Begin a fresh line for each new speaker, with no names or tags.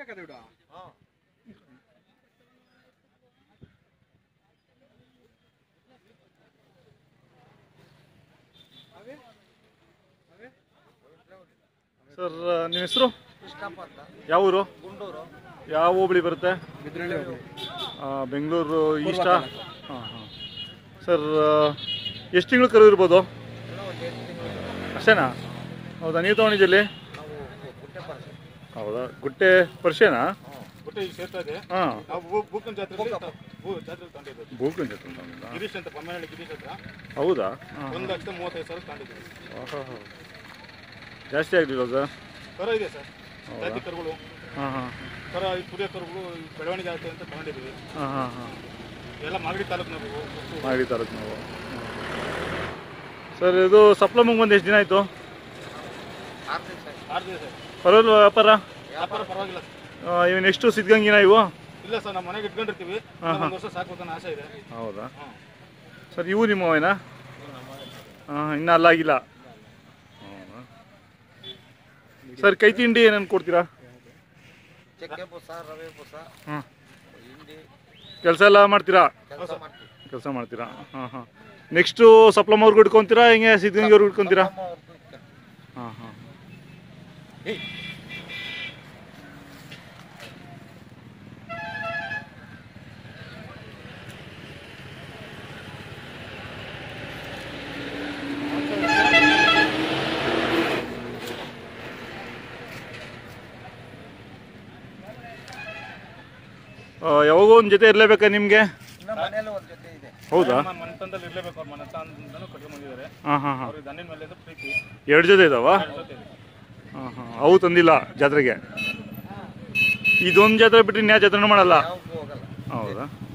ಬೇಕಾದ್ರೆ ಬಿಡು ಅವೇ ಅವೇ
ಸರ್ ನಿಮ್ಮ ಹೆಸರು
ಕೃಷ್ಣಪ್ಪ ಅಂತ
ಯಾವ ಊರು
ಗುಂಡೂರು
ಯಾವ ಹೋಬಳಿ ಬರುತ್ತೆ
ಬಿದ್ರಳ್ಳಿ
ಆ, ಬೆಂಗಳೂರು ಈಸ್ಟ ಹಾಂ ಹಾಂ ಸರ್ ಎಷ್ಟು ತಿಂಗಳು ಕರು ಇರ್ಬೋದು
ಇನ್ನೂ ಒಂದು ಎಂಟು ತಿಂಗಳು
ಅಷ್ಟೇನಾ ಹೌದಾ ನೀವು ತೊಗೊಂಡಿದ್ದಲ್ಲಿ
ನಾವು ಗುಟ್ಟೆ ಪರಿಸರ
ಹೌದಾ ಗುಟ್ಟೆ ಪರಿಚಯನಾ
ಗುಟ್ಟೆ ಈಗ ಸೇರ್ತಾ ಇದೆ
ಹಾಂ
ನಾವು ಬೂ- ಬೂಕನ್ ಜಾತ್ರೆ ಬೂ ಜಾತ್ರೆ ತಗೊಂಡಿದ್ದು
ಬೂಕನ್ ಜೊತೆ ತೊಗೊಂಡಿದ್ದಾ?
ಗಿರೀಶ್ ಅಂತ ಬೊಮ್ಮನಹಳ್ಳಿ ಗಿರೀಶ್ ಹತ್ರ
ಹೌದಾ ಹಾಂ
ಒಂದು ಲಕ್ಷದ ಮೂವತ್ತೈದು ಸಾವಿರ ತಗೊಂಡಿದ್ದೀವಿ
ಆಹಾ. ಜಾಸ್ತಿ ಆಗಲಿಲ್ಲ ಸರ್
ಕರ ಇದೆ ಸರ್ ಜಾತಿ ಕರುಗಳು
ಹಾಂ ಹಾಂ
ಕರ ಈ ಕುರಿಯ ಕರುಗಳು ಈ ಬೆಳವಣಿಗೆ ಆಗುತ್ತೆ ಅಂತ ತಗೊಂಡಿದ್ದೀವಿ
ಹಾಂ ಹಾಂ ಹಾಂ
ಎಲ್ಲ ಮಾಗಡಿ ತಾಲೂಕಿನವರು
ಮಾಡಿ ತಾಲೂಕು ನಾವು ಸರ್ ಇದು ಸಪ್ಲಮಂಗ್ ಬಂದು ಎಷ್ಟು ದಿನ ಆಯಿತು
ಆರು ದಿವಸ ಆಯ್ತು.
ಆರು ದಿವಸ
ಪರವಾಗಿಲ್ವ ವ್ಯಾಪಾರ
ವ್ಯಾಪಾರ ಪರವಾಗಿಲ್ಲ ಸರ್
ಆ, ಇವು ನೆಕ್ಸ್ಟು ಸಿದ್ಧಗಂಗಿನ ಇವು
ಇಲ್ಲ ಸರ್ ನಮ್ಮ ಮನೆಗೆ ಇಟ್ಕೊಂಡಿರ್ತೀವಿ
ಹಾಂ,
ಒಂದು ವರ್ಷ ಸಾಕ್ಬೇಕನ್ನೋ ಆಸೆ ಇದೆ
ಹೌದಾ
ಹಾಂ
ಸರ್ ಇವು ನಿಮ್ಮವೇನಾ ಹಾಂ ಇನ್ನೂ ಅಲ್ಲಾಗಿಲ್ಲ ಹೌದಾ ಸರ್ ಕೈ ತಿಂಡಿ ಏನೇನು ಕೊಡ್ತೀರಾ
ಚಕ್ಕೆ ಬುಸ ರವೆ ಬುಸ
ಹಾಂ
ಹಿಂಡಿ
ಕೆಲಸ ಎಲ್ಲ ಮಾಡ್ತೀರಾ
ಕೆಲಸ ಮಾಡ್ತೀವಿ
ಕೆಲಸ ಮಾಡ್ತೀರಾ ಹಾಂ ಹಾಂ ನೆಕ್ಸ್ಟು ಸಪ್ಲಮವ್ರಿಗೆ ಇಟ್ಕೊತೀರಾ ಹಿಂಗೆ ಸಿದ್ಧಗಂಗಿಯವ್ರಿಗೆ ಇಟ್ಕೊತೀರಾ
ನಮ್ಮ ಅವ್ರ್ದು ಇತ್ತು.
ಹಾಂ ಹಾಂ ಯಾವಾಗೋ ಒಂದು ಜೊತೆ ಇರಲೇಬೇಕಾ ನಿಮಗೆ
ಇನ್ನು ಮನೆಯಲ್ಲೂ ಒಂದು ಜೊತೆ ಇದೆ
ಹೌದಾ
ನಮ್ಮ ಮನೆತನದಲ್ಲಿ ಇರಲೇಬೇಕು ಅವ್ರ ಮನೆತನದಿಂದನೂ ಕಟ್ಕೊಂಡು ಬಂದಿದ್ದಾರೆ
ಹಾಂ ಹಾಂ ಹಾಂ
ಅವ್ರಿಗೆ ದಣ್ಣಿನ ಮೇಲೆ ಪ್ರೀತಿ
ಎರಡು ಜೊತೆ ಇದಾವ
ಅವ್ರ ಜೊತೆ ಇದೆ.
ಹಾಂ ಹಾಂ ಅವು ತಂದಿಲ್ಲ ಜಾತ್ರೆಗೆ ಇದೊಂದು ಜಾತ್ರೆ ಬಿಟ್ಟು ಇನ್ಯಾ ಜಾತ್ರೆನೂ ಮಾಡಲ್ಲ
ಯಾವಾಗೂ ಹೋಗಲ್ಲ
ಹೌದಾ